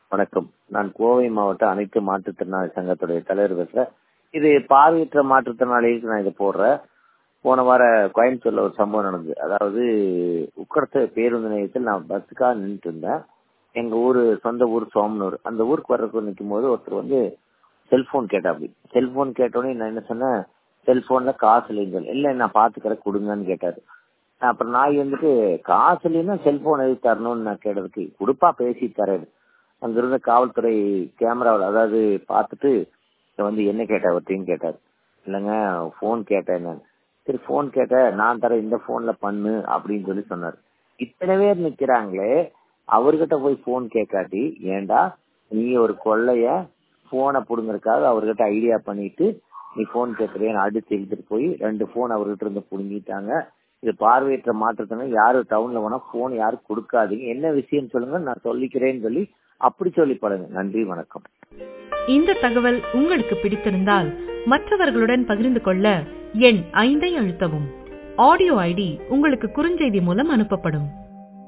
வணக்கம் நான் கோவை மாவட்ட அனைத்து மாற்றுத்திறனாளி சங்கத்துடைய தலைவர் பேசுறேன் இது பார்வையற்ற மாற்றுத்திறனாளிகளுக்கு நான் இதை போடுறேன் போன வார கோயம்புத்தூர்ல ஒரு சம்பவம் நடந்தது அதாவது உக்கடத்த பேருந்து நிலையத்தில் நான் பஸ்ஸுக்காக நின்றுட்டு இருந்தேன் எங்க ஊரு சொந்த ஊர் சோமனூர் அந்த ஊருக்கு வர்றதுக்கு நிற்கும் போது ஒருத்தர் வந்து செல்போன் கேட்டாப்படி செல்போன் கேட்டோடனே நான் என்ன சொன்னேன் செல்போன்ல காசு இல்லைங்க இல்ல நான் பாத்துக்கிறேன் கொடுங்கன்னு கேட்டாரு அப்புறம் நான் வந்துட்டு காசு இல்லைன்னா செல்போன் எதுக்கு தரணும்னு நான் கேட்டதுக்கு கொடுப்பா பேசி தரேன் அங்கிருந்த காவல்துறை கேமராவில் அதாவது பார்த்துட்டு வந்து என்ன கேட்ட ஒருத்தையும் கேட்டார் இல்லைங்க ஃபோன் கேட்டேன் நான் சரி ஃபோன் கேட்ட நான் தரேன் இந்த ஃபோன்ல பண்ணு அப்படின்னு சொல்லி சொன்னார் இத்தனை பேர் நிக்கிறாங்களே அவர்கிட்ட போய் ஃபோன் கேட்காட்டி ஏண்டா நீ ஒரு கொள்ளைய போனை புடுங்கறதுக்காக அவர்கிட்ட ஐடியா பண்ணிட்டு நீ போன் கேட்கறேன்னு அடிச்சு இழுத்துட்டு போய் ரெண்டு போன் அவர்கிட்ட இருந்து புடுங்கிட்டாங்க இது பார்வையற்ற மாற்றத்தினர் யாரு டவுன்ல போனா போன் யாரும் கொடுக்காதீங்க என்ன விஷயம் சொல்லுங்க நான் சொல்லிக்கிறேன்னு சொல்லி அப்படி சொல்லி படுங்க நன்றி வணக்கம் இந்த தகவல் உங்களுக்கு பிடித்திருந்தால் மற்றவர்களுடன் பகிர்ந்து கொள்ள எண் ஐந்தை அழுத்தவும் ஆடியோ ஐடி உங்களுக்கு குறுஞ்செய்தி மூலம் அனுப்பப்படும்